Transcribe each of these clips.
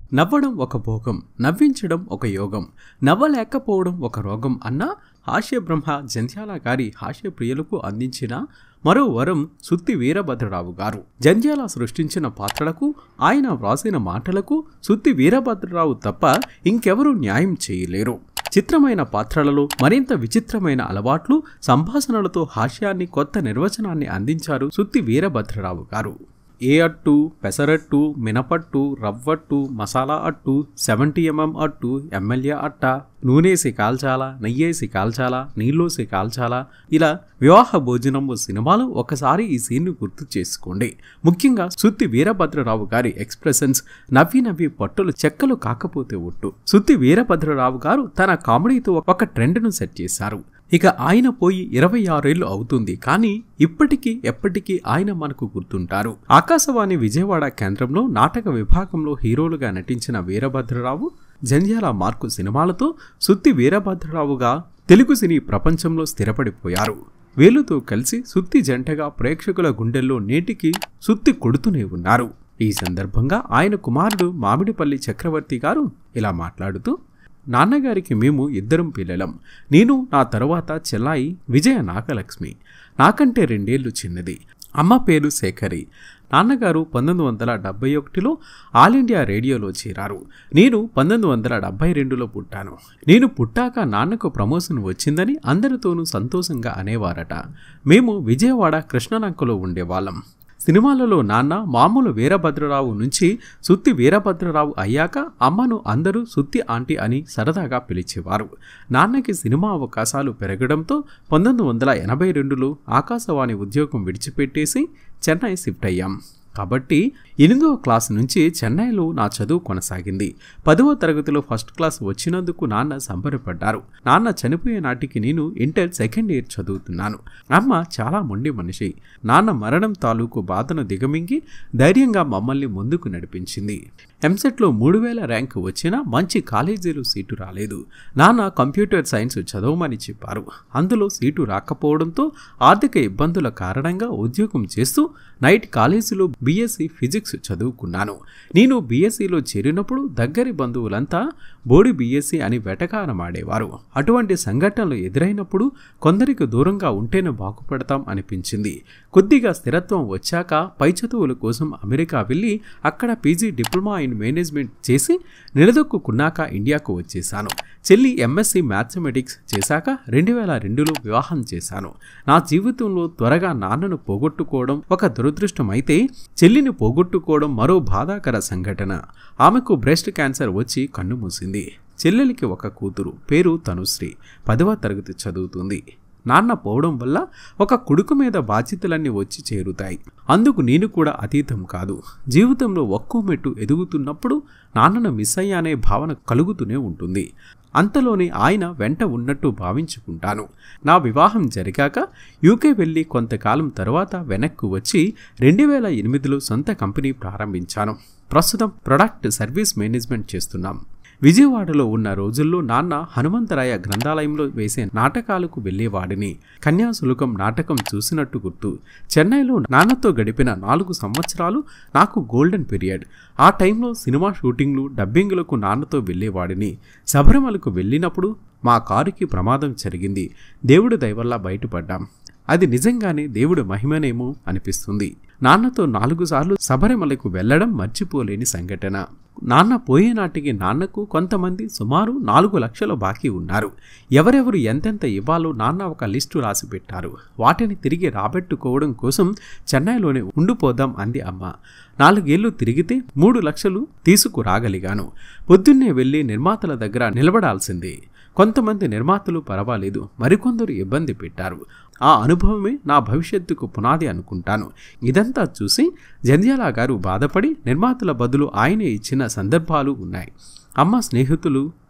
నవ్వడం ఒక భోగం నవ్వించడం ఒక యోగం నవ్వలేకపోవడం ఒక రోగం అన్న హాస్య బ్రహ్మ జంధ్యాల గారి హాస్య ప్రియులకు అందించిన మరో వరం సుత్తి వీరభద్రరావు గారు జంధ్యాల సృష్టించిన పాత్రలకు ఆయన వ్రాసిన మాటలకు సుత్తి వీరభద్రరావు తప్ప ఇంకెవరూ న్యాయం చేయలేరు చిత్రమైన పాత్రలలో మరింత విచిత్రమైన అలవాట్లు సంభాషణలతో హాస్యాన్ని కొత్త నిర్వచనాన్ని అందించారు సుత్తి వీరభద్రరావు గారు ఏ అట్టు పెసరట్టు మినపట్టు రవ్వట్టు మసాలా అట్టు సెవెంటీ ఎంఎం అట్టు ఎమ్మెల్యే అట్ట నూనెసి కాల్చాలా నెయ్యేసి కాల్చాలా నీళ్ళోసి కాల్చాలా ఇలా వివాహ భోజనము సినిమాలో ఒకసారి ఈ సీన్ను గుర్తు చేసుకోండి ముఖ్యంగా సుత్తి వీరభద్రరావు గారి ఎక్స్ప్రెషన్స్ నవ్వి నవ్వి పట్టులు చెక్కలు కాకపోతే ఒట్టు సుత్తి వీరభద్రరావు గారు తన కామెడీతో ఒక ట్రెండ్ను సెట్ చేశారు ఇక ఆయన పోయి ఇరవై ఆరేళ్లు అవుతుంది కానీ ఇప్పటికీ ఎప్పటికీ ఆయన మనకు గుర్తుంటారు ఆకాశవాణి విజయవాడ కేంద్రంలో నాటక విభాగంలో హీరోలుగా నటించిన వీరభద్రరావు జంధ్యాల మార్కు సినిమాలతో సుత్తి వీరభద్రరావుగా తెలుగు సినీ ప్రపంచంలో స్థిరపడిపోయారు వేలుతో కలిసి సుత్తి జంటగా ప్రేక్షకుల గుండెల్లో నేటికి సుత్తి కొడుతూనే ఉన్నారు ఈ సందర్భంగా ఆయన కుమారుడు మామిడిపల్లి చక్రవర్తి గారు ఇలా మాట్లాడుతూ నాన్నగారికి మేము ఇద్దరం పిల్లలం నేను నా తరువాత చెల్లాయి విజయ నాగలక్ష్మి నాకంటే రెండేళ్లు చిన్నది అమ్మ పేరు శేఖరి నాన్నగారు పంతొమ్మిది వందల డెబ్బై ఒకటిలో ఆల్ ఇండియా రేడియోలో చేరారు నేను పంతొమ్మిది వందల డెబ్బై రెండులో పుట్టాను నేను పుట్టాక నాన్నకు ప్రమోషన్ వచ్చిందని అందరితోనూ సంతోషంగా అనేవారట మేము విజయవాడ కృష్ణలంకలో ఉండేవాళ్ళం సినిమాలలో నాన్న మామూలు వీరభద్రరావు నుంచి సుత్తి వీరభద్రరావు అయ్యాక అమ్మను అందరూ సుత్తి ఆంటీ అని సరదాగా పిలిచేవారు నాన్నకి సినిమా అవకాశాలు పెరగడంతో పంతొమ్మిది వందల ఎనభై రెండులో ఆకాశవాణి ఉద్యోగం విడిచిపెట్టేసి చెన్నై షిఫ్ట్ అయ్యాం కాబట్టి ఎనిమిదవ క్లాస్ నుంచి చెన్నైలో నా చదువు కొనసాగింది పదవ తరగతిలో ఫస్ట్ క్లాస్ వచ్చినందుకు నాన్న సంబరపడ్డారు నాన్న చనిపోయే నాటికి నేను ఇంటర్ సెకండ్ ఇయర్ చదువుతున్నాను అమ్మ చాలా మొండి మనిషి నాన్న మరణం తాలూకు బాధను దిగమింగి ధైర్యంగా మమ్మల్ని ముందుకు నడిపించింది ఎంసెట్లో మూడు వేల ర్యాంక్ వచ్చినా మంచి కాలేజీలో సీటు రాలేదు నాన్న కంప్యూటర్ సైన్స్ చదవమని చెప్పారు అందులో సీటు రాకపోవడంతో ఆర్థిక ఇబ్బందుల కారణంగా ఉద్యోగం చేస్తూ నైట్ కాలేజీలో బీఎస్సీ ఫిజిక్స్ చదువుకున్నాను నేను బీఎస్సీలో చేరినప్పుడు దగ్గరి బంధువులంతా బోడి బీఎస్సీ అని వెటకారమాడేవారు అటువంటి సంఘటనలు ఎదురైనప్పుడు కొందరికి దూరంగా ఉంటేనే బాగుపడతాం అనిపించింది కొద్దిగా స్థిరత్వం వచ్చాక పై చదువుల కోసం అమెరికా వెళ్ళి అక్కడ పీజీ డిప్లొమా ఇన్ మేనేజ్మెంట్ చేసి నిలదొక్కున్నాక ఇండియాకు వచ్చేశాను చెల్లి ఎంఎస్సి మ్యాథమెటిక్స్ చేశాక రెండు వేల రెండులో వివాహం చేశాను నా జీవితంలో త్వరగా నాన్నను పోగొట్టుకోవడం ఒక దురదృష్టం అయితే చెల్లిని పోగొట్టుకోవడం మరో బాధాకర సంఘటన ఆమెకు బ్రెస్ట్ క్యాన్సర్ వచ్చి కన్ను మూసింది చెల్లెలికి ఒక కూతురు పేరు తనుశ్రీ పదవ తరగతి చదువుతుంది నాన్న పోవడం వల్ల ఒక కొడుకు మీద బాధ్యతలన్నీ వచ్చి చేరుతాయి అందుకు నేను కూడా అతీతం కాదు జీవితంలో ఒక్కో మెట్టు ఎదుగుతున్నప్పుడు నాన్నను మిస్ అయ్యానే భావన కలుగుతూనే ఉంటుంది అంతలోనే ఆయన వెంట ఉన్నట్టు భావించుకుంటాను నా వివాహం జరిగాక యూకే వెళ్ళి కొంతకాలం తర్వాత వెనక్కు వచ్చి రెండు వేల ఎనిమిదిలో సొంత కంపెనీ ప్రారంభించాను ప్రస్తుతం ప్రొడక్ట్ సర్వీస్ మేనేజ్మెంట్ చేస్తున్నాం విజయవాడలో ఉన్న రోజుల్లో నాన్న హనుమంతరాయ గ్రంథాలయంలో వేసే నాటకాలకు వెళ్ళేవాడిని కన్యాశుల్కం నాటకం చూసినట్టు గుర్తు చెన్నైలో నాన్నతో గడిపిన నాలుగు సంవత్సరాలు నాకు గోల్డెన్ పీరియడ్ ఆ టైంలో సినిమా షూటింగ్లు డబ్బింగ్లకు నాన్నతో వెళ్ళేవాడిని శబరిమలకు వెళ్ళినప్పుడు మా కారుకి ప్రమాదం జరిగింది దేవుడి దయవల్ల బయటపడ్డాం అది నిజంగానే దేవుడు మహిమనేమో అనిపిస్తుంది నాన్నతో నాలుగు సార్లు శబరిమలకు వెళ్లడం మర్చిపోలేని సంఘటన నాన్న పోయే నాటికి నాన్నకు కొంతమంది సుమారు నాలుగు లక్షల బాకీ ఉన్నారు ఎవరెవరు ఎంతెంత ఇవ్వాలో నాన్న ఒక లిస్టు రాసి పెట్టారు వాటిని తిరిగి రాబెట్టుకోవడం కోసం చెన్నైలోనే ఉండిపోదాం అంది అమ్మ నాలుగేళ్లు తిరిగితే మూడు లక్షలు తీసుకురాగలిగాను పొద్దున్నే వెళ్ళి నిర్మాతల దగ్గర నిలబడాల్సిందే కొంతమంది నిర్మాతలు పర్వాలేదు మరికొందరు ఇబ్బంది పెట్టారు ఆ అనుభవమే నా భవిష్యత్తుకు పునాది అనుకుంటాను ఇదంతా చూసి జంధ్యాల గారు బాధపడి నిర్మాతల బదులు ఆయనే ఇచ్చిన సందర్భాలు ఉన్నాయి అమ్మ స్నేహితులు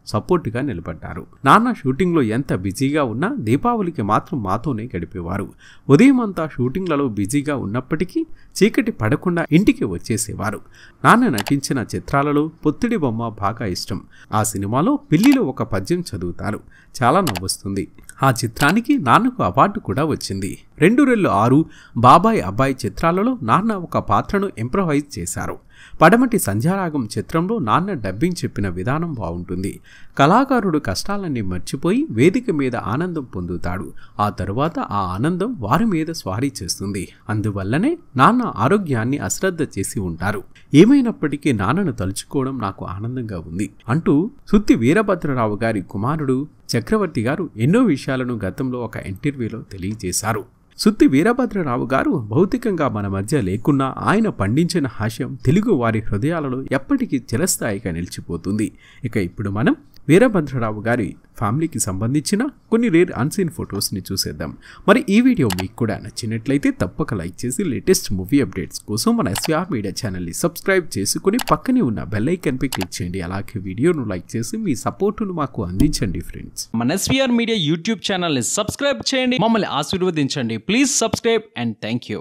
సపోర్టుగా నిలబడ్డారు నాన్న షూటింగ్లో ఎంత బిజీగా ఉన్నా దీపావళికి మాత్రం మాతోనే గడిపేవారు ఉదయం అంతా షూటింగ్లలో బిజీగా ఉన్నప్పటికీ చీకటి పడకుండా ఇంటికి వచ్చేసేవారు నాన్న నటించిన చిత్రాలలో పొత్తిడి బొమ్మ బాగా ఇష్టం ఆ సినిమాలో పిల్లిలో ఒక పద్యం చదువుతారు చాలా నవ్వొస్తుంది ఆ చిత్రానికి నాన్నకు అవార్డు కూడా వచ్చింది రెండు రెళ్ళు ఆరు బాబాయ్ అబ్బాయి చిత్రాలలో నాన్న ఒక పాత్రను ఇంప్రవైజ్ చేశారు పడమటి సంధ్యారాగం చిత్రంలో నాన్న డబ్బింగ్ చెప్పిన విధానం బాగుంటుంది కళాకారుడు కష్టాలన్నీ మర్చిపోయి వేదిక మీద ఆనందం పొందుతాడు ఆ తరువాత ఆ ఆనందం వారి మీద స్వారీ చేస్తుంది అందువల్లనే నాన్న ఆరోగ్యాన్ని అశ్రద్ధ చేసి ఉంటారు ఏమైనప్పటికీ నాన్నను తలుచుకోవడం నాకు ఆనందంగా ఉంది అంటూ సుత్తి వీరభద్రరావు గారి కుమారుడు చక్రవర్తి గారు ఎన్నో విషయాలను గతంలో ఒక ఇంటర్వ్యూలో తెలియజేశారు సుత్తి వీరభద్రరావు గారు భౌతికంగా మన మధ్య లేకున్నా ఆయన పండించిన హాస్యం తెలుగు వారి హృదయాలలో ఎప్పటికీ చిరస్థాయిగా నిలిచిపోతుంది ఇక ఇప్పుడు మనం వీరభద్రరావు గారి ఫ్యామిలీకి సంబంధించిన కొన్ని రేర్ అన్సీన్ ఫొటోస్ని చూసేద్దాం మరి ఈ వీడియో మీకు కూడా నచ్చినట్లయితే తప్పక లైక్ చేసి లేటెస్ట్ మూవీ అప్డేట్స్ కోసం మన ఎస్ఆర్ మీడియా ఛానల్ని సబ్స్క్రైబ్ చేసుకుని పక్కనే ఉన్న బెల్ ఐకన్పై క్లిక్ చేయండి అలాగే వీడియోను లైక్ చేసి మీ సపోర్టును మాకు అందించండి ఫ్రెండ్స్ మన ఎస్వీఆర్ మీడియా యూట్యూబ్ ఛానల్ని సబ్స్క్రైబ్ చేయండి మమ్మల్ని ఆశీర్వదించండి please subscribe and thank you